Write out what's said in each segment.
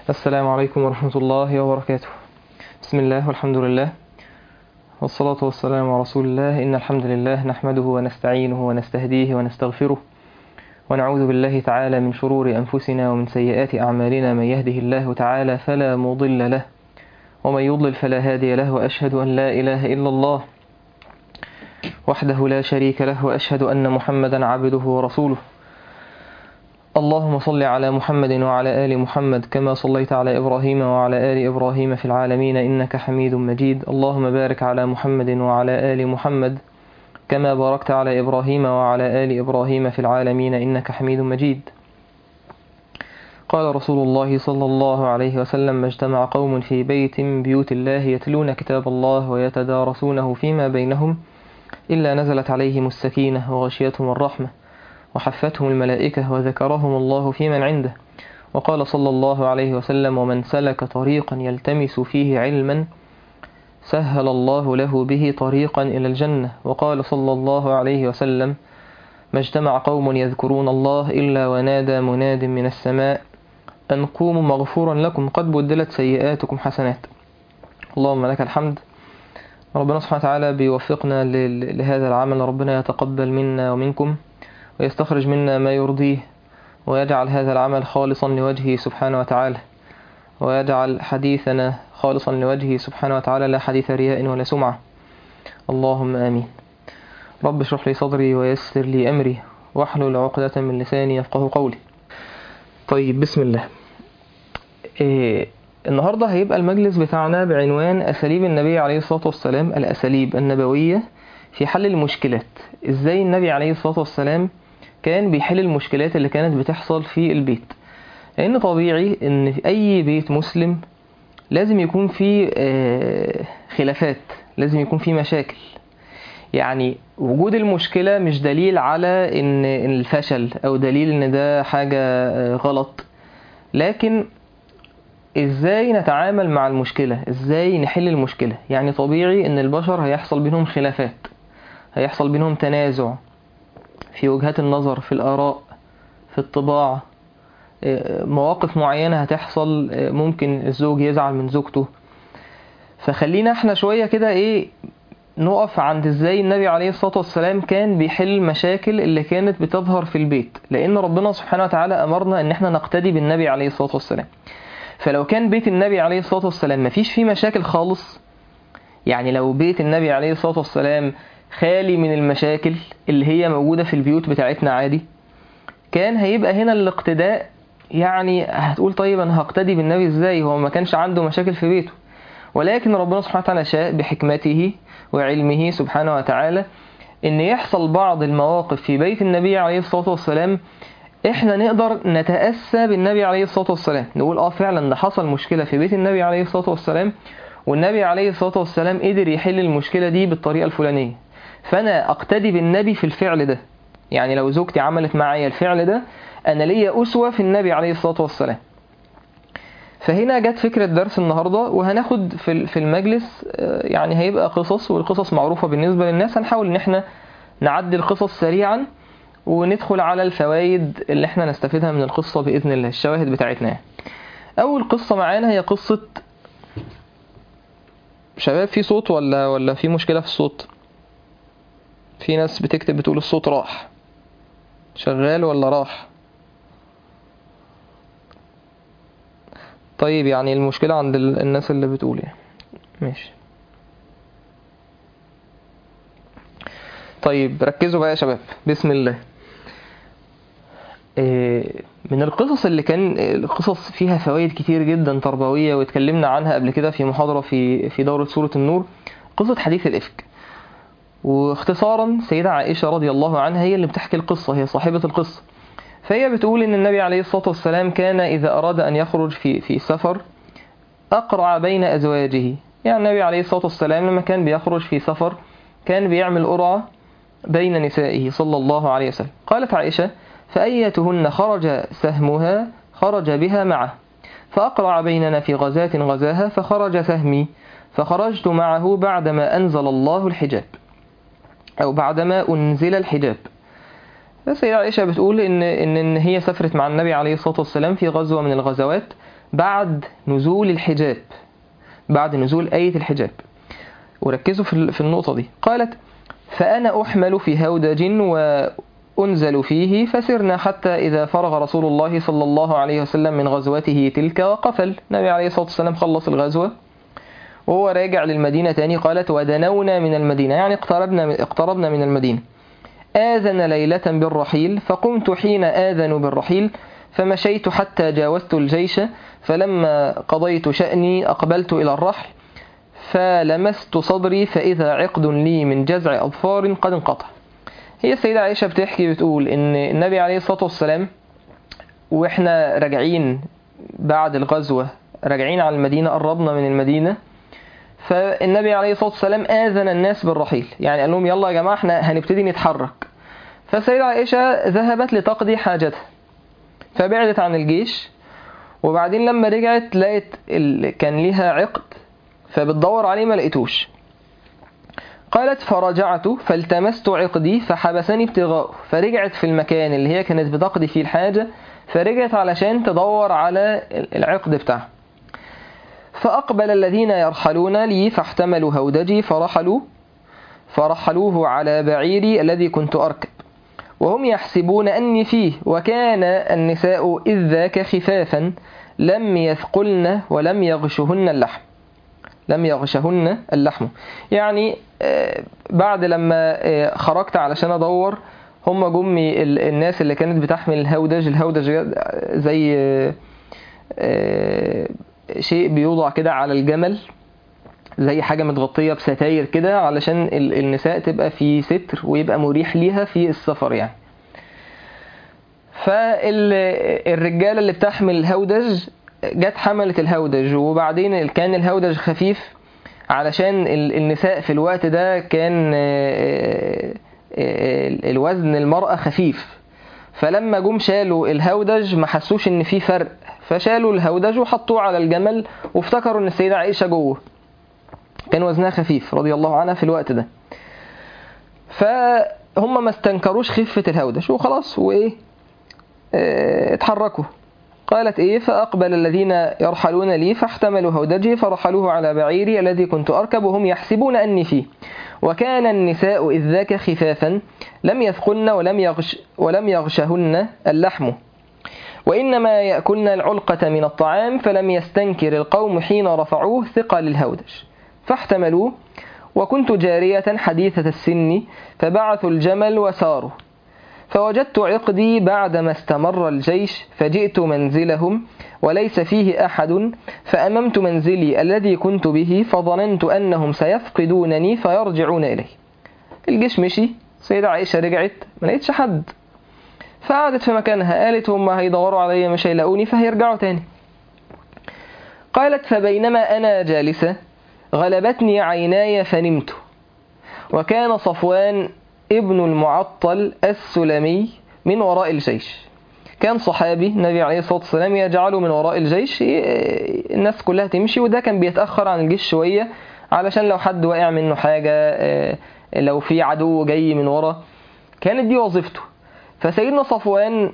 السلام عليكم ورحمة الله وبركاته بسم الله والحمد لله والصلاة والسلام على رسول الله إن الحمد لله نحمده ونستعينه ونستهديه ونستغفره ونعوذ بالله تعالى من شرور أنفسنا ومن سيئات أعمالنا من يهده الله تعالى فلا مضل له ومن يضلل فلا هادي له وأشهد أن لا إله إلا الله وحده لا شريك له وأشهد أن محمدا عبده ورسوله اللهم صل على محمد وعلى آل محمد كما صليت على إبراهيم وعلى آل إبراهيم في العالمين إنك حميد مجيد اللهم بارك على محمد وعلى آل محمد كما باركت على إبراهيم وعلى آل إبراهيم في العالمين إنك حميد مجيد قال رسول الله صلى الله عليه وسلم ما اجتمع قوم في بيت من بيوت الله يتلون كتاب الله ويتدارسونه فيما بينهم إلا نزلت عليهم السكينة وغشيتهم الرحمة وحفتهم الملائكة وذكرهم الله في من عنده وقال صلى الله عليه وسلم ومن سلك طريقا يلتمس فيه علما سهل الله له به طريقا إلى الجنة وقال صلى الله عليه وسلم ما اجتمع قوم يذكرون الله إلا ونادى مناد من السماء أن قوموا مغفورا لكم قد بدلت سيئاتكم حسنات اللهم لك الحمد ربنا سبحانه وتعالى بيوفقنا لهذا العمل ربنا يتقبل منا ومنكم ويستخرج منا ما يرضيه ويجعل هذا العمل خالصا لوجهه سبحانه وتعالى ويجعل حديثنا خالصا لوجهه سبحانه وتعالى لا حديث رياء ولا سمعة اللهم آمين رب اشرح لي صدري ويسر لي أمري واحلل عقدة من لساني يفقه قولي طيب بسم الله إيه النهاردة هيبقى المجلس بتاعنا بعنوان أساليب النبي عليه الصلاة والسلام الأساليب النبوية في حل المشكلات إزاي النبي عليه الصلاة والسلام كان بيحل المشكلات اللي كانت بتحصل في البيت لأن طبيعي إن في أي بيت مسلم لازم يكون فيه خلافات لازم يكون فيه مشاكل يعني وجود المشكلة مش دليل على إن الفشل أو دليل إن ده حاجة غلط لكن ازاي نتعامل مع المشكلة ازاي نحل المشكلة يعني طبيعي ان البشر هيحصل بينهم خلافات هيحصل بينهم تنازع في وجهات النظر في الآراء في الطباع مواقف معينة هتحصل ممكن الزوج يزعل من زوجته فخلينا احنا شوية كده ايه نقف عند ازاي النبي عليه الصلاة والسلام كان بيحل المشاكل اللي كانت بتظهر في البيت لان ربنا سبحانه وتعالى امرنا ان احنا نقتدي بالنبي عليه الصلاة والسلام فلو كان بيت النبي عليه الصلاة والسلام مفيش فيه مشاكل خالص يعني لو بيت النبي عليه الصلاة والسلام خالي من المشاكل اللي هي موجودة في البيوت بتاعتنا عادي كان هيبقى هنا الاقتداء يعني هتقول طيب انا هقتدي بالنبي ازاي هو ما كانش عنده مشاكل في بيته ولكن ربنا سبحانه وتعالى شاء بحكمته وعلمه سبحانه وتعالى ان يحصل بعض المواقف في بيت النبي عليه الصلاة والسلام احنا نقدر نتأسى بالنبي عليه الصلاة والسلام نقول اه فعلا ده حصل مشكلة في بيت النبي عليه الصلاة والسلام والنبي عليه الصلاة والسلام قدر يحل المشكلة دي بالطريقة الفلانية فانا اقتدي بالنبي في الفعل ده يعني لو زوجتي عملت معايا الفعل ده انا ليا اسوة في النبي عليه الصلاة والسلام فهنا جت فكرة درس النهاردة وهناخد في المجلس يعني هيبقى قصص والقصص معروفة بالنسبة للناس هنحاول ان احنا نعدي القصص سريعا وندخل على الفوائد اللي احنا نستفيدها من القصة بإذن الله الشواهد بتاعتنا أول قصة معانا هي قصة شباب في صوت ولا ولا في مشكلة في الصوت في ناس بتكتب بتقول الصوت راح شغال ولا راح طيب يعني المشكلة عند الناس اللي بتقول يعني ماشي طيب ركزوا بقى يا شباب بسم الله من القصص اللي كان القصص فيها فوائد كتير جدا تربوية واتكلمنا عنها قبل كده في محاضرة في في دورة سورة النور قصة حديث الإفك واختصارا سيدة عائشة رضي الله عنها هي اللي بتحكي القصة هي صاحبة القصة فهي بتقول إن النبي عليه الصلاة والسلام كان إذا أراد أن يخرج في في سفر أقرع بين أزواجه يعني النبي عليه الصلاة والسلام لما كان بيخرج في سفر كان بيعمل قرعة بين نسائه صلى الله عليه وسلم قالت عائشة فأيتهن خرج سهمها خرج بها معه فأقرع بيننا في غزاة غزاها فخرج سهمي فخرجت معه بعدما أنزل الله الحجاب أو بعدما أنزل الحجاب السيدة عائشة بتقول إن, إن إن هي سافرت مع النبي عليه الصلاة والسلام في غزوة من الغزوات بعد نزول الحجاب بعد نزول آية الحجاب وركزوا في ال- في النقطة دي قالت فأنا أحمل في هودج وأنزل فيه فسرنا حتى إذا فرغ رسول الله صلى الله عليه وسلم من غزوته تلك وقفل النبي عليه الصلاة والسلام خلص الغزوة وهو راجع للمدينة تاني قالت ودنونا من المدينة يعني اقتربنا اقتربنا من المدينة آذن ليلة بالرحيل فقمت حين آذنوا بالرحيل فمشيت حتى جاوزت الجيش فلما قضيت شأني أقبلت إلى الرحل فلمست صدري فإذا عقد لي من جزع أظفار قد انقطع هي السيدة عائشة بتحكي بتقول إن النبي عليه الصلاة والسلام وإحنا راجعين بعد الغزوة راجعين على المدينة قربنا من المدينة فالنبي عليه الصلاة والسلام آذن الناس بالرحيل يعني قال لهم يلا يا جماعة احنا هنبتدي نتحرك فالسيدة عائشة ذهبت لتقضي حاجتها فبعدت عن الجيش وبعدين لما رجعت لقت ال... كان ليها عقد فبتدور عليه ما لقيتوش قالت فرجعت فالتمست عقدي فحبسني ابتغاؤه فرجعت في المكان اللي هي كانت بتقضي فيه الحاجة فرجعت علشان تدور على العقد بتاعها فأقبل الذين يرحلون لي فاحتملوا هودجي فرحلوا فرحلوه على بعيري الذي كنت أركب وهم يحسبون أني فيه وكان النساء إذ ذاك خفافا لم يثقلن ولم يغشهن اللحم لم يغشهن اللحم يعني آه، بعد لما آه، خرجت علشان أدور هم جم ال- الناس اللي كانت بتحمل الهودج الهودج زي آه، آه، شيء بيوضع كده على الجمل زي حاجة متغطية بستاير كده علشان ال- النساء تبقى في ستر ويبقى مريح ليها في السفر يعني فالرجالة اللي بتحمل الهودج جت حملت الهودج وبعدين كان الهودج خفيف علشان ال- النساء في الوقت ده كان آه، آه، الوزن المرأة خفيف فلما جم شالوا الهودج ما حسوش ان في فرق فشالوا الهودج وحطوه على الجمل وافتكروا ان السيدة عائشة جوه كان وزنها خفيف رضي الله عنها في الوقت ده فهم ما استنكروش خفة الهودج وخلاص وايه اه اتحركوا قالت ايه فاقبل الذين يرحلون لي فاحتملوا هودجي فرحلوه على بعيري الذي كنت اركب وهم يحسبون اني فيه وكان النساء اذ ذاك خفافا لم يثقلن ولم يغش ولم يغشهن اللحم وإنما يأكلن العلقة من الطعام فلم يستنكر القوم حين رفعوه ثقل الهودج فاحتملوه وكنت جارية حديثة السن فبعثوا الجمل وساروا فوجدت عقدي بعدما استمر الجيش فجئت منزلهم وليس فيه أحد فأممت منزلي الذي كنت به فظننت أنهم سيفقدونني فيرجعون إلي الجيش مشي سيدة عائشة رجعت ما لقيتش حد فقعدت في مكانها قالت هم هيدوروا عليا مش هيلاقوني فهيرجعوا تاني قالت فبينما أنا جالسة غلبتني عيناي فنمت وكان صفوان ابن المعطل السلمي من وراء الجيش كان صحابي النبي عليه الصلاة والسلام يجعله من وراء الجيش الناس كلها تمشي وده كان بيتأخر عن الجيش شوية علشان لو حد واقع منه حاجة لو في عدو جاي من ورا كانت دي وظيفته فسيدنا صفوان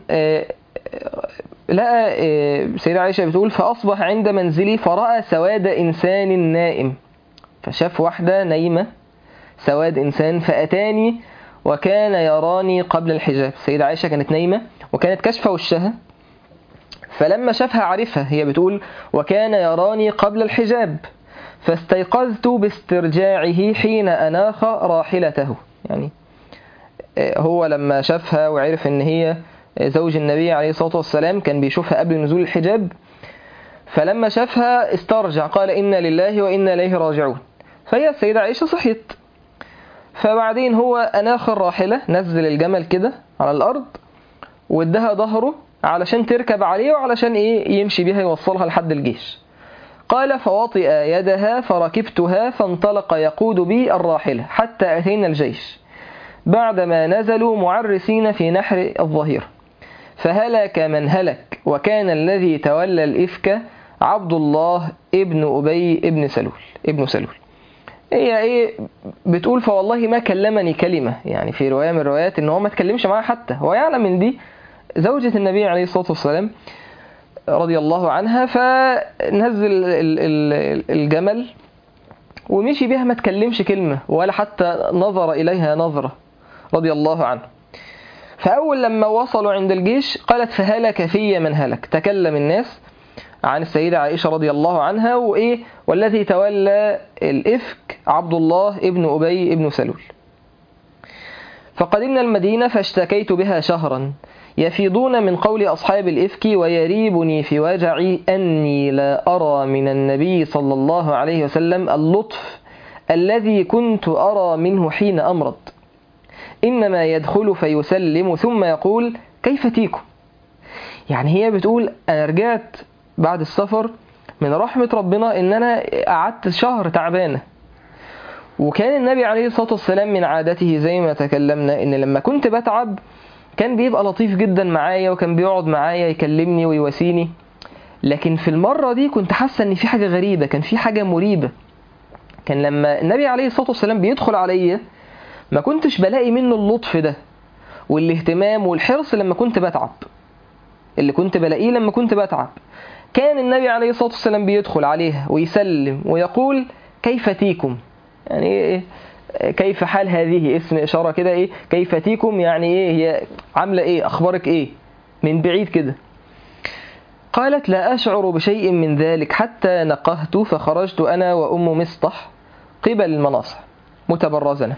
لقى سيدة عائشة بتقول فأصبح عند منزلي فرأى سواد إنسان نائم فشاف واحدة نايمة سواد إنسان فأتاني وكان يراني قبل الحجاب السيدة عائشة كانت نايمة وكانت كشفة وشها فلما شافها عرفها هي بتقول وكان يراني قبل الحجاب فاستيقظت باسترجاعه حين أناخ راحلته يعني هو لما شافها وعرف ان هي زوج النبي عليه الصلاة والسلام كان بيشوفها قبل نزول الحجاب فلما شافها استرجع قال إنا لله وإنا إليه راجعون فهي السيدة عائشة صحيت فبعدين هو أناخ الراحلة نزل الجمل كده على الأرض وادها ظهره علشان تركب عليه وعلشان إيه يمشي بيها يوصلها لحد الجيش قال فوطئ يدها فركبتها فانطلق يقود بي الراحلة حتى أتينا الجيش بعدما نزلوا معرسين في نحر الظهيرة فهلك من هلك وكان الذي تولى الإفك عبد الله ابن أبي ابن سلول ابن سلول هي ايه بتقول فوالله ما كلمني كلمة يعني في رواية من الروايات ان هو ما تكلمش معاها حتى هو يعلم ان دي زوجة النبي عليه الصلاة والسلام رضي الله عنها فنزل ال- ال- الجمل ومشي بيها ما تكلمش كلمة ولا حتى نظر إليها نظرة رضي الله عنه فأول لما وصلوا عند الجيش قالت فهلك في من هلك تكلم الناس عن السيدة عائشة رضي الله عنها وإيه والذي تولى الإفك عبد الله ابن أبي ابن سلول فقدمنا المدينة فاشتكيت بها شهرا يفيضون من قول أصحاب الإفك ويريبني في وجعي أني لا أرى من النبي صلى الله عليه وسلم اللطف الذي كنت أرى منه حين أمرض إنما يدخل فيسلم ثم يقول كيف تيكم يعني هي بتقول أنا رجعت بعد السفر من رحمة ربنا إن أنا قعدت شهر تعبانة وكان النبي عليه الصلاة والسلام من عادته زي ما تكلمنا إن لما كنت بتعب كان بيبقى لطيف جدا معايا وكان بيقعد معايا يكلمني ويواسيني لكن في المرة دي كنت حاسة إن في حاجة غريبة كان في حاجة مريبة كان لما النبي عليه الصلاة والسلام بيدخل عليا ما كنتش بلاقي منه اللطف ده والاهتمام والحرص لما كنت بتعب اللي كنت بلاقيه لما كنت بتعب كان النبي عليه الصلاة والسلام بيدخل عليها ويسلم ويقول كيف تيكم يعني ايه كيف حال هذه اسم إشارة كده ايه كيف تيكم يعني ايه هي عاملة ايه اخبارك ايه من بعيد كده قالت لا أشعر بشيء من ذلك حتى نقهت فخرجت أنا وأم مسطح قبل المناصع متبرزنا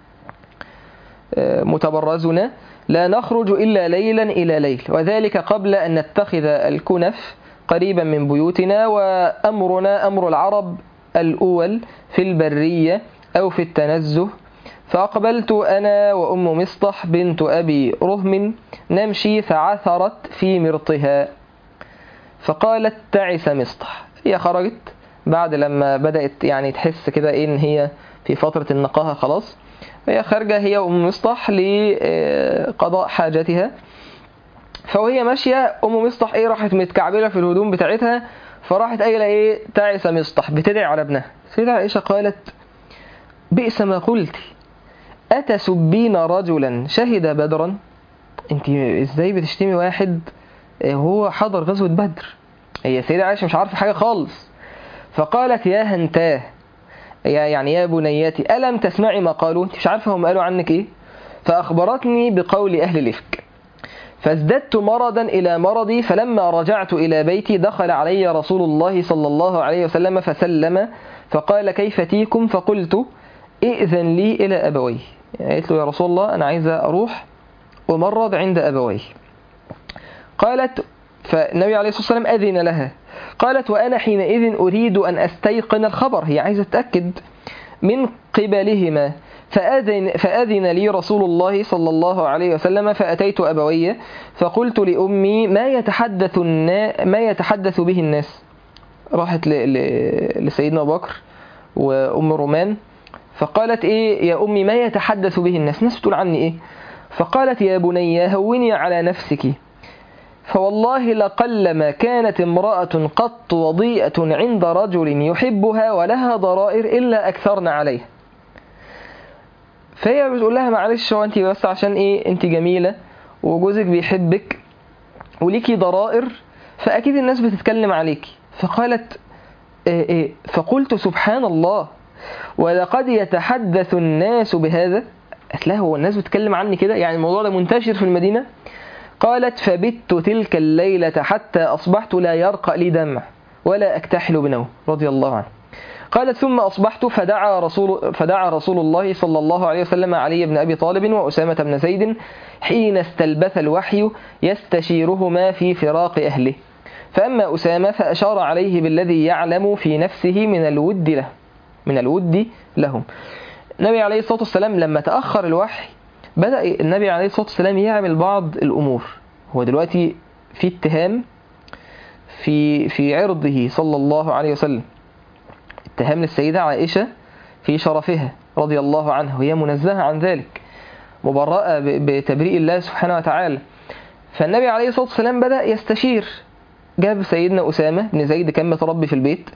متبرزنا لا نخرج إلا ليلا إلى ليل وذلك قبل أن نتخذ الكنف قريبا من بيوتنا وأمرنا أمر العرب الأول في البرية أو في التنزه فأقبلت أنا وأم مصطح بنت أبي رهم نمشي فعثرت في مرطها فقالت تعس مصطح هي خرجت بعد لما بدأت يعني تحس كده إيه إن هي في فترة النقاهة خلاص هي خارجة هي وأم مصطح لقضاء حاجتها فوهي ماشية أم مصطح إيه راحت متكعبلة في الهدوم بتاعتها فراحت قايلة إيه تعس مصطح بتدعي على ابنها سيدة عائشة قالت بئس ما قلت أتسبين رجلا شهد بدرا انت ازاي بتشتمي واحد هو حضر غزوة بدر هي سيدة عائشة مش عارفة حاجة خالص فقالت يا هنتاه يا يعني يا بنياتي ألم تسمعي ما قالوا انت مش عارفة هم قالوا عنك ايه فأخبرتني بقول أهل الإفك فازددت مرضا إلى مرضي فلما رجعت إلى بيتي دخل علي رسول الله صلى الله عليه وسلم فسلم فقال كيف تيكم فقلت ائذن لي إلى أبوي يعني قالت له يا رسول الله أنا عايزة أروح ومرض عند أبوي قالت فالنبي عليه الصلاة والسلام أذن لها قالت وأنا حينئذ أريد أن أستيقن الخبر هي عايزة تتأكد من قبلهما فأذن, فأذن لي رسول الله صلى الله عليه وسلم فأتيت أبوي فقلت لأمي ما يتحدث, ما يتحدث به الناس راحت لسيدنا أبو بكر وأم رومان فقالت إيه يا أمي ما يتحدث به الناس الناس بتقول عني إيه فقالت يا بني هوني على نفسك فوالله لقلما كانت امرأة قط وضيئة عند رجل يحبها ولها ضرائر إلا أكثرن عليه فهي بتقول لها معلش هو انت بس عشان ايه انت جميلة وجوزك بيحبك وليكي ضرائر فأكيد الناس بتتكلم عليكي فقالت إيه إيه فقلت سبحان الله ولقد يتحدث الناس بهذا قالت لها هو الناس بتتكلم عني كده يعني الموضوع ده منتشر في المدينة قالت فبت تلك الليلة حتى أصبحت لا يرقى لي دمع ولا أكتحل بنوم رضي الله عنه قالت ثم أصبحت فدعا رسول, فدعا رسول الله صلى الله عليه وسلم علي بن أبي طالب وأسامة بن زيد حين استلبث الوحي يستشيرهما في فراق أهله فأما أسامة فأشار عليه بالذي يعلم في نفسه من الود له من الود لهم النبي عليه الصلاة والسلام لما تأخر الوحي بدأ النبي عليه الصلاة والسلام يعمل بعض الأمور هو دلوقتي في اتهام في في عرضه صلى الله عليه وسلم اتهام للسيدة عائشة في شرفها رضي الله عنها وهي منزهة عن ذلك مبرأة بتبريء الله سبحانه وتعالى فالنبي عليه الصلاة والسلام بدأ يستشير جاب سيدنا أسامة بن زيد كان متربي في البيت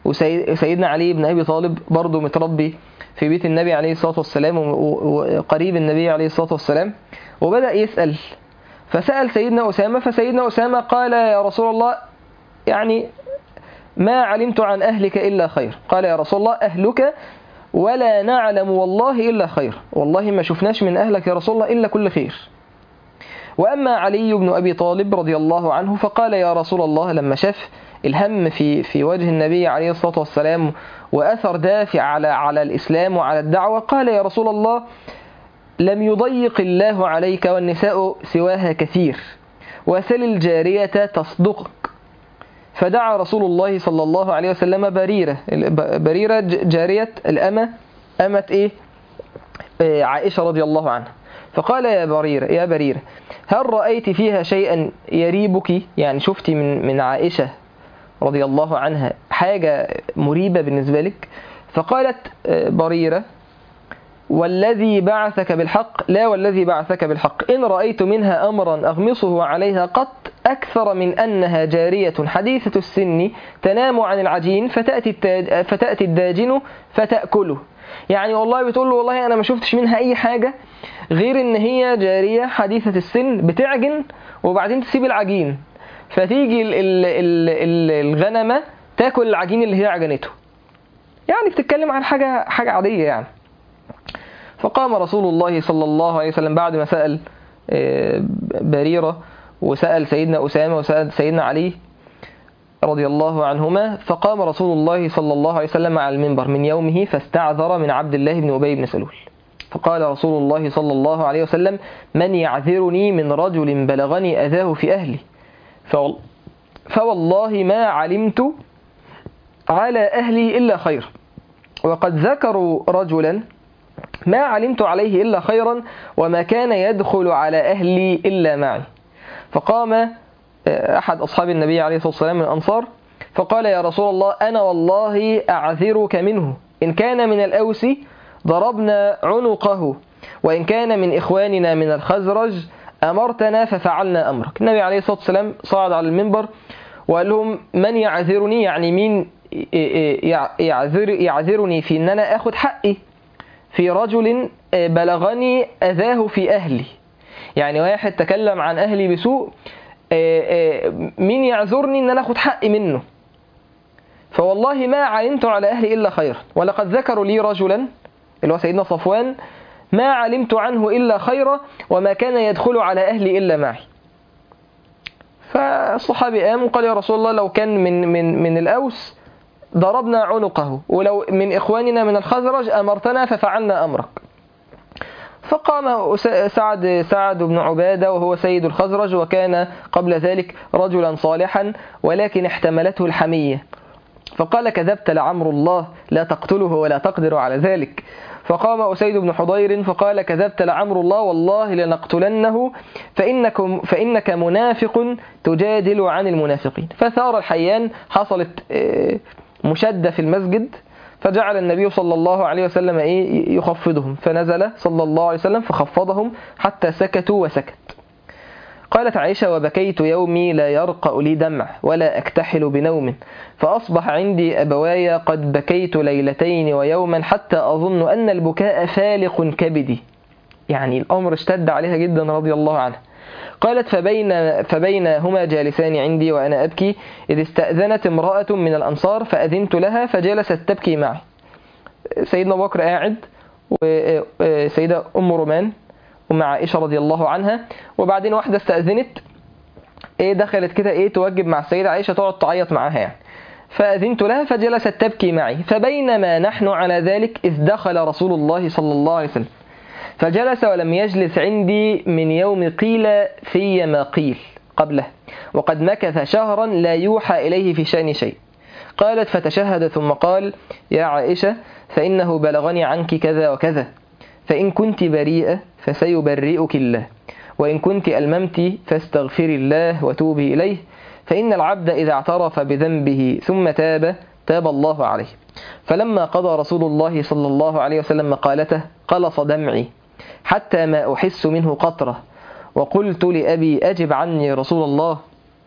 وسيدنا علي بن أبي طالب برضه متربي في بيت النبي عليه الصلاة والسلام وقريب النبي عليه الصلاة والسلام وبدأ يسأل فسأل سيدنا أسامة فسيدنا أسامة قال يا رسول الله يعني ما علمت عن أهلك إلا خير قال يا رسول الله أهلك ولا نعلم والله إلا خير والله ما شفناش من أهلك يا رسول الله إلا كل خير وأما علي بن أبي طالب رضي الله عنه فقال يا رسول الله لما شاف الهم في في وجه النبي عليه الصلاة والسلام وأثر دافع على على الإسلام وعلى الدعوة قال يا رسول الله لم يضيق الله عليك والنساء سواها كثير وسل الجارية تصدقك فدعا رسول الله صلى الله عليه وسلم بريرة بريرة جارية الأمة أمة إيه عائشة رضي الله عنها فقال يا بريرة يا بريرة هل رأيت فيها شيئا يريبك يعني شفتي من من عائشة رضي الله عنها حاجة مريبة بالنسبة لك فقالت بريرة والذي بعثك بالحق لا والذي بعثك بالحق إن رأيت منها أمرا أغمصه عليها قط أكثر من أنها جارية حديثة السن تنام عن العجين فتأتي, التاج فتأتي الداجن فتأكله يعني والله بتقول له والله أنا ما شفتش منها أي حاجة غير إن هي جارية حديثة السن بتعجن وبعدين تسيب العجين فتيجي ال ال ال ال الغنمة تاكل العجين اللي هي عجنته يعني بتتكلم عن حاجة حاجة عادية يعني فقام رسول الله صلى الله عليه وسلم بعد ما سأل بريرة وسأل سيدنا أسامة وسأل سيدنا علي رضي الله عنهما فقام رسول الله صلى الله عليه وسلم على المنبر من يومه فاستعذر من عبد الله بن أبي بن سلول فقال رسول الله صلى الله عليه وسلم من يعذرني من رجل بلغني أذاه في أهلي فوالله ما علمت على أهلي إلا خير وقد ذكروا رجلا ما علمت عليه إلا خيرا وما كان يدخل على أهلي إلا معي فقام أحد أصحاب النبي عليه الصلاة والسلام من الأنصار فقال يا رسول الله أنا والله أعذرك منه إن كان من الأوس ضربنا عنقه وإن كان من إخواننا من الخزرج أمرتنا ففعلنا أمرك النبي عليه الصلاة والسلام صعد على المنبر وقال لهم من يعذرني يعني مين يعذر يعذرني في أن أنا أخذ حقي في رجل بلغني أذاه في أهلي يعني واحد تكلم عن أهلي بسوء مين يعذرني أن أنا أخذ حقي منه فوالله ما علمت على أهلي إلا خير ولقد ذكروا لي رجلا اللي هو سيدنا صفوان ما علمت عنه إلا خيرا وما كان يدخل على أهلي إلا معي فالصحابي قام وقال يا رسول الله لو كان من من من الأوس ضربنا عنقه ولو من إخواننا من الخزرج أمرتنا ففعلنا أمرك فقام سعد سعد بن عبادة وهو سيد الخزرج وكان قبل ذلك رجلا صالحا ولكن احتملته الحمية فقال كذبت لعمر الله لا تقتله ولا تقدر على ذلك فقام أسيد بن حضير فقال كذبت لعمر الله والله لنقتلنه فإنكم فإنك منافق تجادل عن المنافقين فثار الحيان حصلت مشدة في المسجد فجعل النبي صلى الله عليه وسلم إيه يخفضهم فنزل صلى الله عليه وسلم فخفضهم حتى سكتوا وسكت قالت عائشة وبكيت يومي لا يرقأ لي دمع ولا أكتحل بنوم فأصبح عندي أبواي قد بكيت ليلتين ويوما حتى أظن أن البكاء فالق كبدي يعني الأمر اشتد عليها جدا رضي الله عنها قالت فبين فبينهما جالسان عندي وأنا أبكي إذ استأذنت امرأة من الأنصار فأذنت لها فجلست تبكي معي سيدنا بكر قاعد وسيدة أم رومان أم عائشة رضي الله عنها وبعدين واحدة استأذنت إيه دخلت كده إيه توجب مع السيدة عائشة تقعد تعيط معاها يعني فأذنت لها فجلست تبكي معي فبينما نحن على ذلك إذ دخل رسول الله صلى الله عليه وسلم فجلس ولم يجلس عندي من يوم قيل في ما قيل قبله وقد مكث شهرا لا يوحى إليه في شأن شيء قالت فتشهد ثم قال يا عائشة فإنه بلغني عنك كذا وكذا فإن كنت بريئة فسيبرئك الله وإن كنت ألممت فاستغفري الله وتوبي إليه فإن العبد إذا اعترف بذنبه ثم تاب تاب الله عليه فلما قضى رسول الله صلى الله عليه وسلم مقالته قلص دمعي حتى ما أحس منه قطرة وقلت لأبي أجب عني رسول الله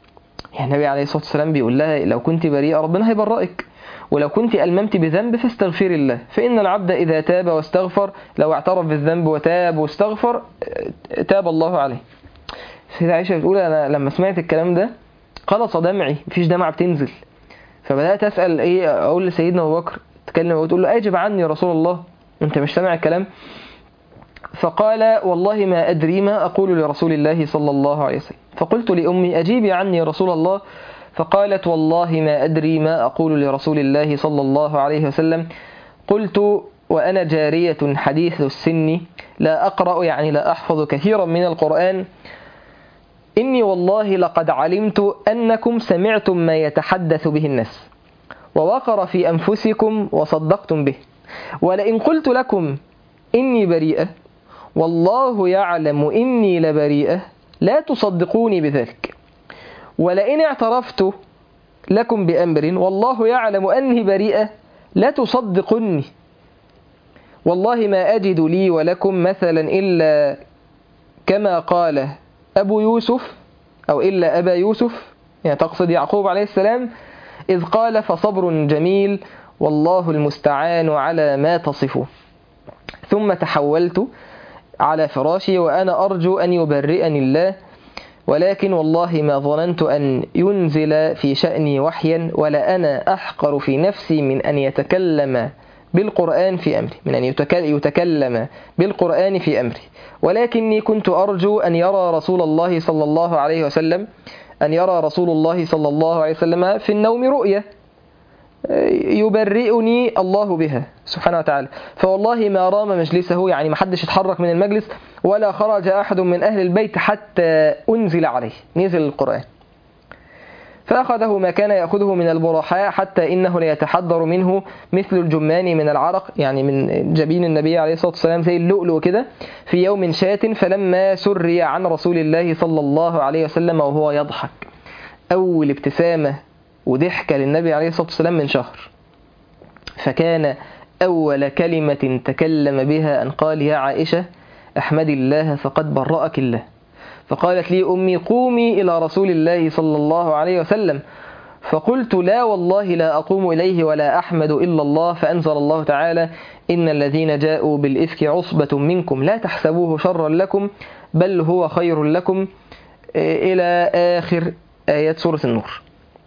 يعني النبي عليه الصلاة والسلام بيقول لها لو كنت بريئة ربنا هيبرئك ولو كنت ألممت بذنب فاستغفري الله فإن العبد إذا تاب واستغفر لو اعترف بالذنب وتاب واستغفر تاب الله عليه سيدة عائشة بتقول أنا لما سمعت الكلام ده قلص دمعي مفيش دمعة بتنزل فبدأت أسأل إيه أقول لسيدنا أبو بكر تكلم وتقول له أجب عني يا رسول الله أنت مش سامع الكلام فقال والله ما أدري ما أقول لرسول الله صلى الله عليه وسلم فقلت لأمي أجيبي عني يا رسول الله فقالت والله ما أدري ما أقول لرسول الله صلى الله عليه وسلم قلت وأنا جارية حديث السن لا أقرأ يعني لا أحفظ كثيرا من القرآن إني والله لقد علمت أنكم سمعتم ما يتحدث به الناس ووقر في أنفسكم وصدقتم به ولئن قلت لكم إني بريئة والله يعلم إني لبريئة لا تصدقوني بذلك ولئن اعترفت لكم بأمر والله يعلم أني بريئة لا تصدقني والله ما أجد لي ولكم مثلا إلا كما قال أبو يوسف أو إلا أبا يوسف يعني تقصد يعقوب عليه السلام إذ قال فصبر جميل والله المستعان على ما تصفون ثم تحولت على فراشي وأنا أرجو أن يبرئني الله ولكن والله ما ظننت أن ينزل في شأني وحيا ولا أنا أحقر في نفسي من أن يتكلم بالقرآن في أمري من أن يتكلم بالقرآن في أمري ولكني كنت أرجو أن يرى رسول الله صلى الله عليه وسلم أن يرى رسول الله صلى الله عليه وسلم في النوم رؤية يبرئني الله بها سبحانه وتعالى فوالله ما رام مجلسه يعني ما حدش اتحرك من المجلس ولا خرج أحد من أهل البيت حتى أنزل عليه نزل القرآن فأخذه ما كان يأخذه من البرحاء حتى إنه ليتحضر منه مثل الجمان من العرق يعني من جبين النبي عليه الصلاة والسلام زي اللؤلؤ كده في يوم شات فلما سري عن رسول الله صلى الله عليه وسلم وهو يضحك أول ابتسامة وضحكة للنبي عليه الصلاة والسلام من شهر فكان أول كلمة تكلم بها أن قال يا عائشة أحمد الله فقد برأك الله فقالت لي أمي قومي إلى رسول الله صلى الله عليه وسلم فقلت لا والله لا أقوم إليه ولا أحمد إلا الله فأنزل الله تعالى إن الذين جاءوا بالإفك عصبة منكم لا تحسبوه شرا لكم بل هو خير لكم إلى آخر آيات سورة النور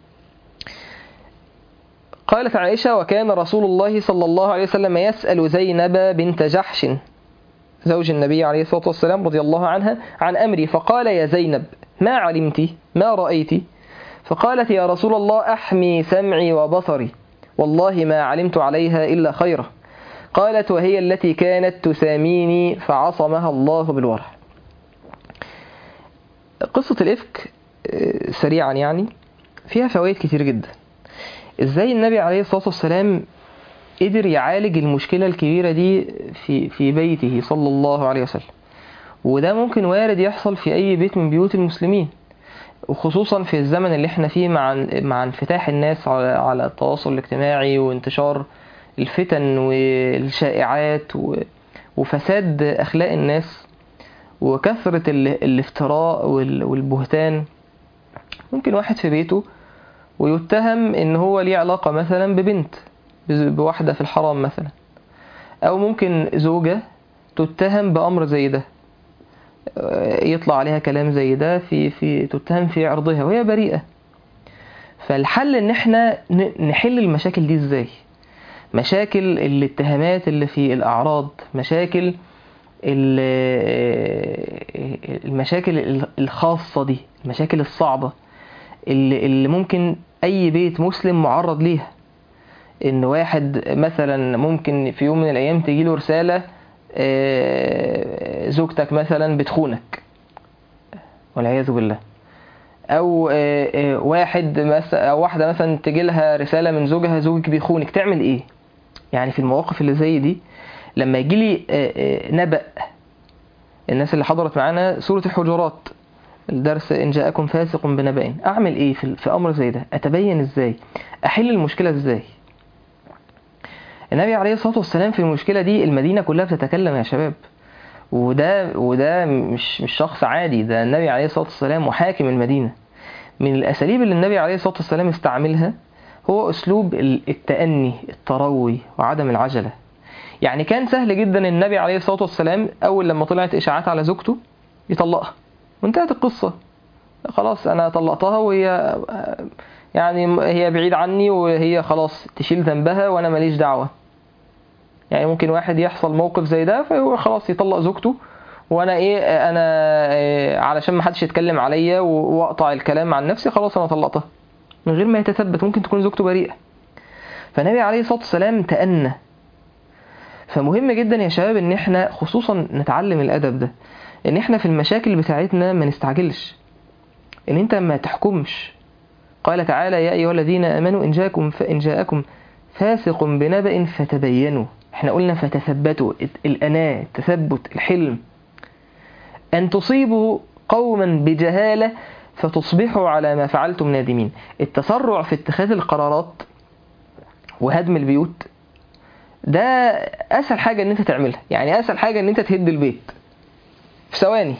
قالت عائشة وكان رسول الله صلى الله عليه وسلم يسأل زينب بنت جحش زوج النبي عليه الصلاة والسلام رضي الله عنها عن أمري فقال يا زينب ما علمت ما رأيت فقالت يا رسول الله أحمي سمعي وبصري والله ما علمت عليها إلا خيرا قالت وهي التي كانت تساميني فعصمها الله بالورع قصة الإفك سريعا يعني فيها فوائد كتير جدا ازاي النبي عليه الصلاة والسلام قدر يعالج المشكلة الكبيرة دي في في بيته صلى الله عليه وسلم وده ممكن وارد يحصل في أي بيت من بيوت المسلمين وخصوصا في الزمن اللي احنا فيه مع مع انفتاح الناس على على التواصل الاجتماعي وانتشار الفتن والشائعات وفساد أخلاق الناس وكثرة الافتراء والبهتان ممكن واحد في بيته ويتهم ان هو ليه علاقة مثلا ببنت بواحدة في الحرام مثلا او ممكن زوجة تتهم بأمر زي ده يطلع عليها كلام زي ده في في تتهم في عرضها وهي بريئة فالحل ان احنا نحل المشاكل دي ازاي مشاكل الاتهامات اللي في الاعراض مشاكل المشاكل الخاصة دي المشاكل الصعبة اللي, اللي ممكن اي بيت مسلم معرض ليها ان واحد مثلا ممكن في يوم من الايام تجيله رسالة زوجتك مثلا بتخونك والعياذ بالله او واحد مثلا او واحده مثلا تجي لها رساله من زوجها زوجك بيخونك تعمل ايه يعني في المواقف اللي زي دي لما يجي لي نبأ الناس اللي حضرت معانا سوره الحجرات الدرس إن جاءكم فاسق بنبأ أعمل إيه في, في أمر زي ده أتبين إزاي أحل المشكلة إزاي النبي عليه الصلاة والسلام في المشكلة دي المدينة كلها بتتكلم يا شباب وده وده مش مش شخص عادي ده النبي عليه الصلاة والسلام محاكم المدينة من الأساليب اللي النبي عليه الصلاة والسلام استعملها هو أسلوب التأني التروي وعدم العجلة يعني كان سهل جدا النبي عليه الصلاة والسلام أول لما طلعت إشاعات على زوجته يطلقها وانتهت القصة خلاص أنا طلقتها وهي يعني هي بعيد عني وهي خلاص تشيل ذنبها وأنا ماليش دعوة يعني ممكن واحد يحصل موقف زي ده فهو خلاص يطلق زوجته وانا ايه انا إيه علشان ما حدش يتكلم عليا واقطع الكلام عن نفسي خلاص انا طلقتها من غير ما يتثبت ممكن تكون زوجته بريئه فالنبي عليه الصلاه والسلام تأنى فمهم جدا يا شباب ان احنا خصوصا نتعلم الادب ده ان احنا في المشاكل بتاعتنا ما نستعجلش ان انت ما تحكمش قال تعالى يا ايها الذين امنوا ان جاءكم فان جاءكم فاسق بنبأ فتبينوا احنا قلنا فتثبتوا الأناة التثبت الحلم أن تصيبوا قوما بجهالة فتصبحوا على ما فعلتم نادمين التسرع في اتخاذ القرارات وهدم البيوت ده أسهل حاجة أن أنت تعملها يعني أسهل حاجة أن أنت تهد البيت في ثواني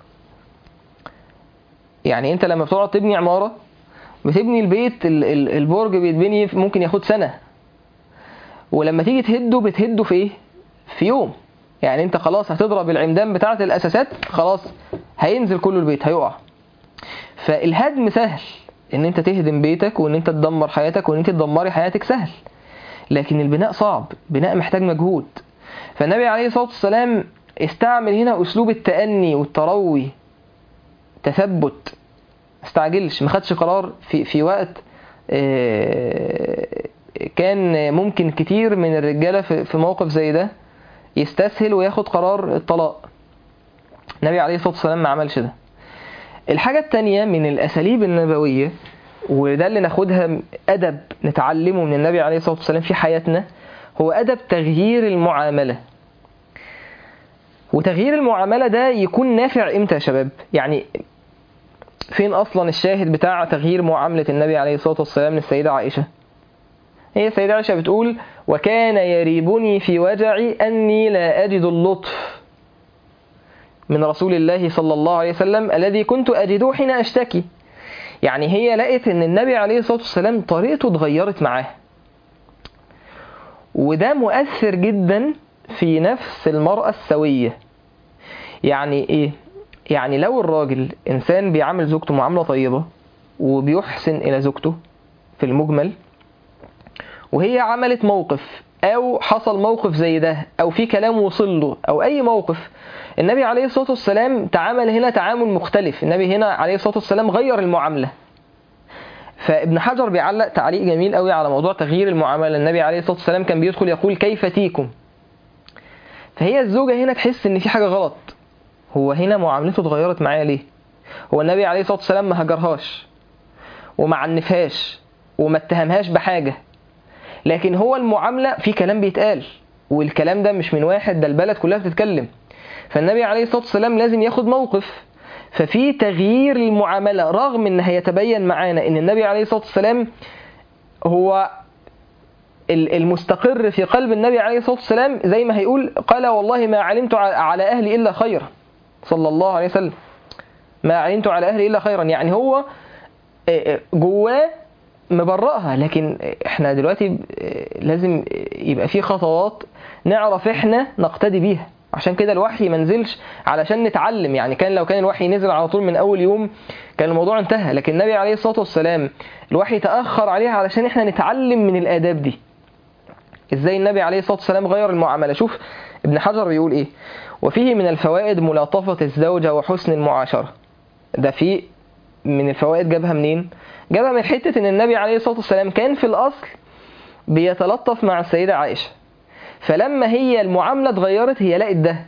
يعني أنت لما بتقعد تبني عمارة بتبني البيت البرج بيتبني ممكن ياخد سنة ولما تيجي تهده بتهده في ايه في يوم يعني انت خلاص هتضرب العمدان بتاعه الاساسات خلاص هينزل كله البيت هيقع فالهدم سهل ان انت تهدم بيتك وان انت تدمر حياتك وان انت تدمري حياتك سهل لكن البناء صعب بناء محتاج مجهود فالنبي عليه الصلاه والسلام استعمل هنا اسلوب التأني والتروي تثبت استعجلش ما خدش قرار في في وقت كان ممكن كتير من الرجاله في موقف زي ده يستسهل وياخد قرار الطلاق النبي عليه الصلاه والسلام ما عملش ده الحاجه التانية من الاساليب النبويه وده اللي ناخدها ادب نتعلمه من النبي عليه الصلاه والسلام في حياتنا هو ادب تغيير المعامله وتغيير المعامله ده يكون نافع امتى يا شباب يعني فين اصلا الشاهد بتاع تغيير معامله النبي عليه الصلاه والسلام للسيده عائشه هي السيدة عائشة بتقول وكان يريبني في وجعي أني لا أجد اللطف من رسول الله صلى الله عليه وسلم الذي كنت أجده حين أشتكي يعني هي لقت أن النبي عليه الصلاة والسلام طريقته اتغيرت معاه وده مؤثر جدا في نفس المرأة السوية يعني إيه؟ يعني لو الراجل إنسان بيعامل زوجته معاملة طيبة وبيحسن إلى زوجته في المجمل وهي عملت موقف او حصل موقف زي ده او في كلام وصل له او اي موقف النبي عليه الصلاه والسلام تعامل هنا تعامل مختلف النبي هنا عليه الصلاه والسلام غير المعامله فابن حجر بيعلق تعليق جميل قوي على موضوع تغيير المعامله النبي عليه الصلاه والسلام كان بيدخل يقول كيف تيكم فهي الزوجه هنا تحس ان في حاجه غلط هو هنا معاملته اتغيرت معايا ليه هو النبي عليه الصلاه والسلام ما هجرهاش وما عنفهاش وما اتهمهاش بحاجه لكن هو المعاملة في كلام بيتقال والكلام ده مش من واحد ده البلد كلها بتتكلم فالنبي عليه الصلاة والسلام لازم ياخد موقف ففي تغيير المعاملة رغم ان هيتبين معانا ان النبي عليه الصلاة والسلام هو المستقر في قلب النبي عليه الصلاة والسلام زي ما هيقول قال والله ما علمت على أهلي إلا خيرا صلى الله عليه وسلم ما علمت على أهلي إلا خيرا يعني هو جواه مبرئها لكن احنا دلوقتي لازم يبقى في خطوات نعرف احنا نقتدي بيها عشان كده الوحي ما نزلش علشان نتعلم يعني كان لو كان الوحي نزل على طول من اول يوم كان الموضوع انتهى لكن النبي عليه الصلاه والسلام الوحي تاخر عليها علشان احنا نتعلم من الاداب دي ازاي النبي عليه الصلاه والسلام غير المعامله شوف ابن حجر بيقول ايه وفيه من الفوائد ملاطفه الزوجه وحسن المعاشره ده في من الفوائد جابها منين جابها من حتة ان النبي عليه الصلاة والسلام كان في الاصل بيتلطف مع السيدة عائشة فلما هي المعاملة اتغيرت هي لقت ده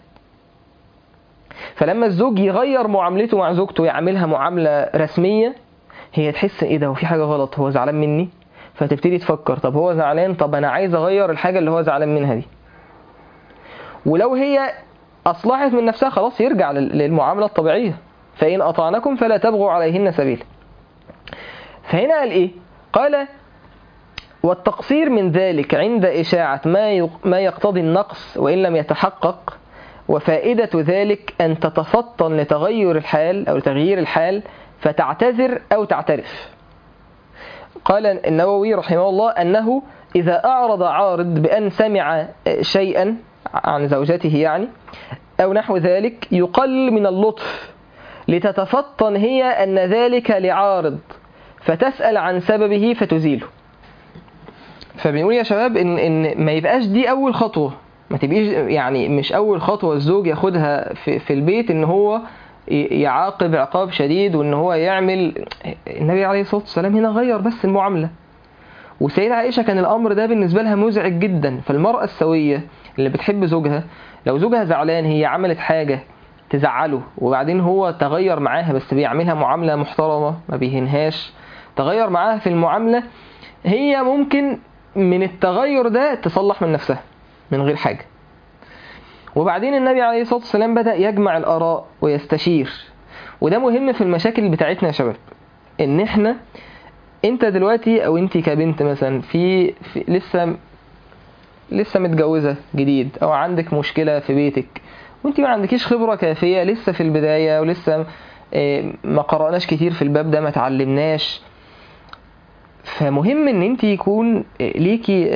فلما الزوج يغير معاملته مع زوجته يعملها معاملة رسمية هي تحس ايه ده هو في حاجة غلط هو زعلان مني فتبتدي تفكر طب هو زعلان طب انا عايز اغير الحاجة اللي هو زعلان منها دي ولو هي اصلحت من نفسها خلاص يرجع للمعاملة الطبيعية فإن أطعنكم فلا تبغوا عليهن سبيلا فهنا قال إيه قال والتقصير من ذلك عند إشاعة ما ما يقتضي النقص وإن لم يتحقق وفائدة ذلك أن تتفطن لتغير الحال أو لتغيير الحال فتعتذر أو تعترف قال النووي رحمه الله أنه إذا أعرض عارض بأن سمع شيئا عن زوجته يعني أو نحو ذلك يقل من اللطف لتتفطن هي أن ذلك لعارض فتسأل عن سببه فتزيله فبنقول يا شباب إن, إن ما يبقاش دي أول خطوة ما تبقيش يعني مش أول خطوة الزوج ياخدها في, في البيت إن هو يعاقب عقاب شديد وإن هو يعمل النبي عليه الصلاة والسلام هنا غير بس المعاملة وسيدة عائشة كان الأمر ده بالنسبة لها مزعج جدا فالمرأة السوية اللي بتحب زوجها لو زوجها زعلان هي عملت حاجة تزعله وبعدين هو تغير معاها بس بيعملها معاملة محترمة ما بيهنهاش تغير معاها في المعاملة هي ممكن من التغير ده تصلح من نفسها من غير حاجة وبعدين النبي عليه الصلاة والسلام بدأ يجمع الآراء ويستشير وده مهم في المشاكل بتاعتنا يا شباب ان احنا انت دلوقتي او انت كبنت مثلا في, في لسه لسه متجوزة جديد او عندك مشكلة في بيتك وانت ما عندكيش خبرة كافية لسه في البداية ولسه ما قرأناش كتير في الباب ده ما تعلمناش فمهم ان انت يكون ليكي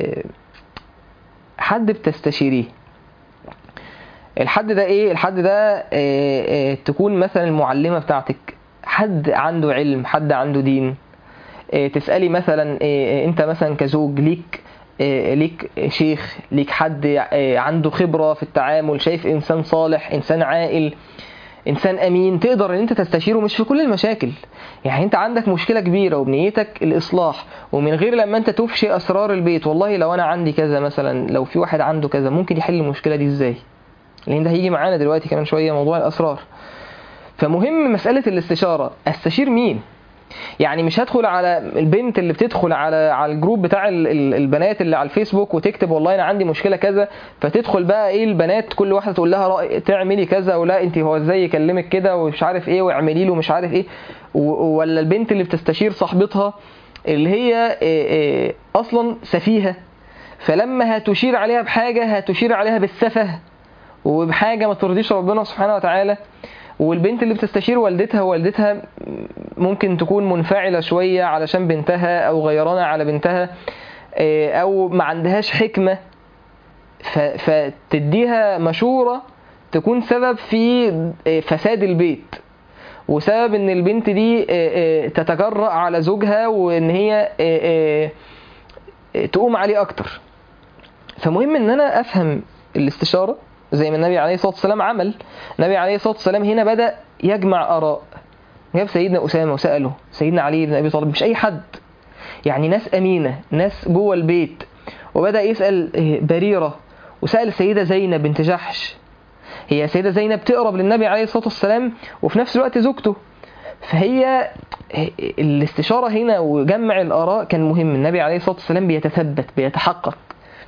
حد بتستشيريه الحد ده ايه الحد ده تكون مثلا المعلمة بتاعتك حد عنده علم حد عنده دين تسألي مثلا انت مثلا كزوج ليك ليك شيخ ليك حد عنده خبرة في التعامل شايف انسان صالح انسان عاقل انسان امين تقدر ان انت تستشيره مش في كل المشاكل يعني انت عندك مشكله كبيره وبنيتك الاصلاح ومن غير لما انت تفشي اسرار البيت والله لو انا عندي كذا مثلا لو في واحد عنده كذا ممكن يحل المشكله دي ازاي لان ده هيجي معانا دلوقتي كمان شويه موضوع الاسرار فمهم مساله الاستشاره استشير مين يعني مش هدخل على البنت اللي بتدخل على على الجروب بتاع البنات اللي على الفيسبوك وتكتب والله انا عندي مشكله كذا فتدخل بقى ايه البنات كل واحده تقول لها رأي تعملي كذا ولا انت هو ازاي يكلمك كده ومش عارف ايه واعملي له مش عارف ايه ولا البنت اللي بتستشير صاحبتها اللي هي إيه إيه اصلا سفيهه فلما هتشير عليها بحاجه هتشير عليها بالسفه وبحاجه ما ترضيش ربنا سبحانه وتعالى والبنت اللي بتستشير والدتها والدتها ممكن تكون منفعلة شوية علشان بنتها أو غيرانة على بنتها أو ما عندهاش حكمة فتديها مشورة تكون سبب في فساد البيت وسبب ان البنت دي تتجرأ على زوجها وان هي تقوم عليه اكتر فمهم ان انا افهم الاستشارة زي ما النبي عليه الصلاة والسلام عمل النبي عليه الصلاة والسلام هنا بدأ يجمع آراء جاب سيدنا أسامة وسأله سيدنا علي بن أبي طالب مش أي حد يعني ناس أمينة ناس جوه البيت وبدأ يسأل بريرة وسأل السيدة زينب بنت جحش هي سيدة زينب تقرب للنبي عليه الصلاة والسلام وفي نفس الوقت زوجته فهي الاستشارة هنا وجمع الآراء كان مهم النبي عليه الصلاة والسلام بيتثبت بيتحقق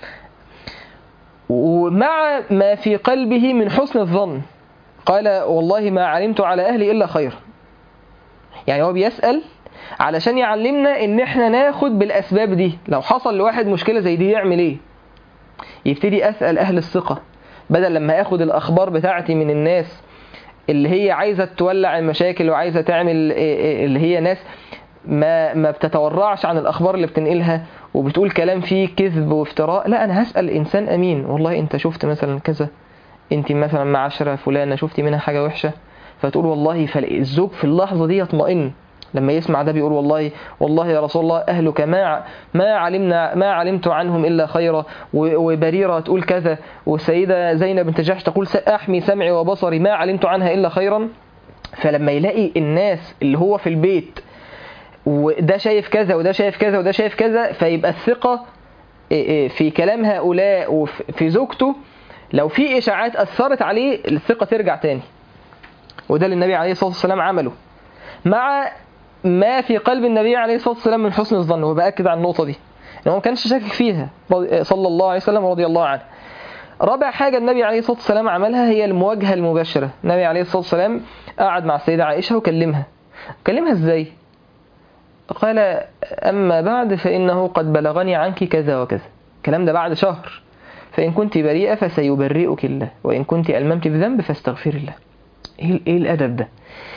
ومع ما في قلبه من حسن الظن قال والله ما علمت على أهلي إلا خير يعني هو بيسأل علشان يعلمنا ان احنا ناخد بالاسباب دي لو حصل لواحد مشكلة زي دي يعمل ايه يبتدي اسأل اهل الثقة بدل لما اخد الاخبار بتاعتي من الناس اللي هي عايزة تولع المشاكل وعايزة تعمل اللي هي ناس ما ما بتتورعش عن الاخبار اللي بتنقلها وبتقول كلام فيه كذب وافتراء لا انا هسأل انسان امين والله انت شفت مثلا كذا انت مثلا معاشرة فلانة شفتي منها حاجة وحشة فتقول والله فالزوج في اللحظة دي يطمئن لما يسمع ده بيقول والله والله يا رسول الله أهلك ما ما علمنا ما علمت عنهم إلا خيرا وبريرة تقول كذا والسيدة زينب بنت جحش تقول أحمي سمعي وبصري ما علمت عنها إلا خيرا فلما يلاقي الناس اللي هو في البيت وده شايف كذا وده شايف كذا وده شايف كذا فيبقى الثقة في كلام هؤلاء وفي زوجته لو في إشاعات أثرت عليه الثقة ترجع تاني وده اللي النبي عليه الصلاة والسلام عمله مع ما في قلب النبي عليه الصلاة والسلام من حسن الظن وبأكد على النقطة دي إن هو ما كانش شاكك فيها صلى الله عليه وسلم ورضي الله عنه رابع حاجة النبي عليه الصلاة والسلام عملها هي المواجهة المباشرة النبي عليه الصلاة والسلام قعد مع السيدة عائشة وكلمها كلمها ازاي قال أما بعد فإنه قد بلغني عنك كذا وكذا الكلام ده بعد شهر فإن كنت بريئة فسيبرئك الله وإن كنت ألممت بذنب فاستغفر الله إيه الأدب ده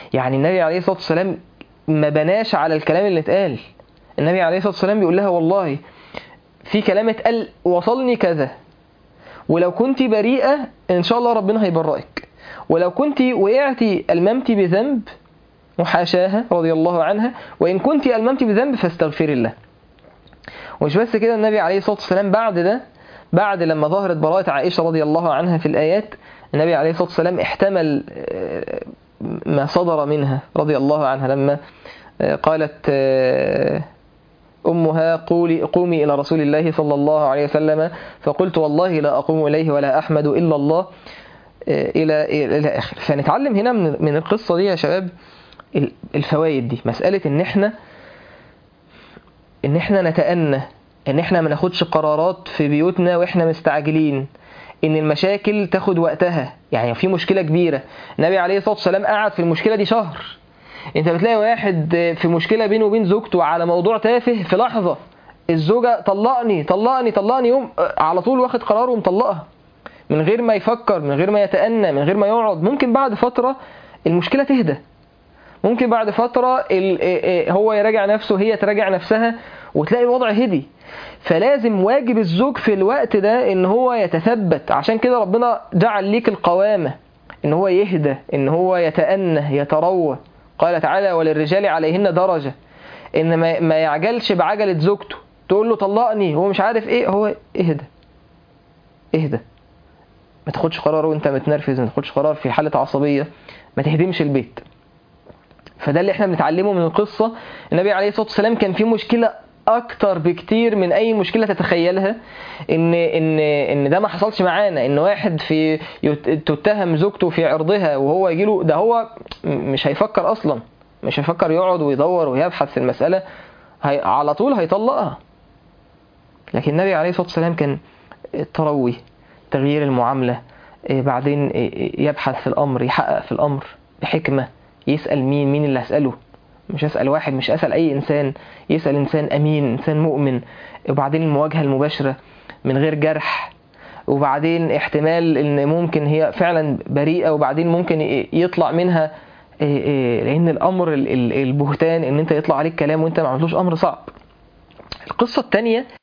يعني النبي عليه الصلاة والسلام ما بناش على الكلام اللي اتقال النبي عليه الصلاة والسلام بيقول لها والله في كلام اتقال وصلني كذا ولو كنت بريئة إن شاء الله ربنا هيبرئك ولو كنت وقعتي ألممتي بذنب وحاشاها رضي الله عنها وإن كنت ألممتي بذنب فاستغفري الله ومش بس كده النبي عليه الصلاة والسلام بعد ده بعد لما ظهرت براءة عائشة رضي الله عنها في الآيات النبي عليه الصلاة والسلام احتمل ما صدر منها رضي الله عنها لما قالت أمها قولي قومي إلى رسول الله صلى الله عليه وسلم فقلت والله لا أقوم إليه ولا أحمد إلا الله إلى إلى آخر فنتعلم هنا من من القصة دي يا شباب الفوائد دي مسألة إن إحنا إن إحنا نتأنى إن إحنا ما ناخدش قرارات في بيوتنا وإحنا مستعجلين إن المشاكل تاخد وقتها يعني في مشكلة كبيرة النبي عليه الصلاة والسلام قعد في المشكلة دي شهر انت بتلاقي واحد في مشكله بينه وبين زوجته على موضوع تافه في لحظه الزوجه طلقني طلقني طلقني يوم على طول واخد قراره ومطلقها من غير ما يفكر من غير ما يتأنى من غير ما يقعد ممكن بعد فتره المشكله تهدى ممكن بعد فتره هو يراجع نفسه هي تراجع نفسها وتلاقي الوضع هدي فلازم واجب الزوج في الوقت ده ان هو يتثبت عشان كده ربنا جعل ليك القوامه ان هو يهدى ان هو يتأنى يتروى قال تعالى وللرجال عليهن درجة إن ما, ما يعجلش بعجلة زوجته تقول له طلقني هو مش عارف إيه هو اهدى اهدى ما تاخدش قرار وانت متنرفز ما تاخدش قرار في حالة عصبية ما تهدمش البيت فده اللي احنا بنتعلمه من القصة النبي عليه الصلاة والسلام كان في مشكلة اكتر بكتير من اي مشكله تتخيلها ان ان ان ده ما حصلش معانا ان واحد في تتهم زوجته في عرضها وهو يجي له ده هو مش هيفكر اصلا مش هيفكر يقعد ويدور ويبحث في المساله هي على طول هيطلقها لكن النبي عليه الصلاه والسلام كان التروي تغيير المعامله بعدين يبحث في الامر يحقق في الامر بحكمه يسال مين مين اللي هساله مش اسال واحد مش اسال اي انسان يسال انسان امين انسان مؤمن وبعدين المواجهه المباشره من غير جرح وبعدين احتمال ان ممكن هي فعلا بريئه وبعدين ممكن يطلع منها لان الامر البهتان ان انت يطلع عليك كلام وانت ما عملتوش امر صعب القصه الثانيه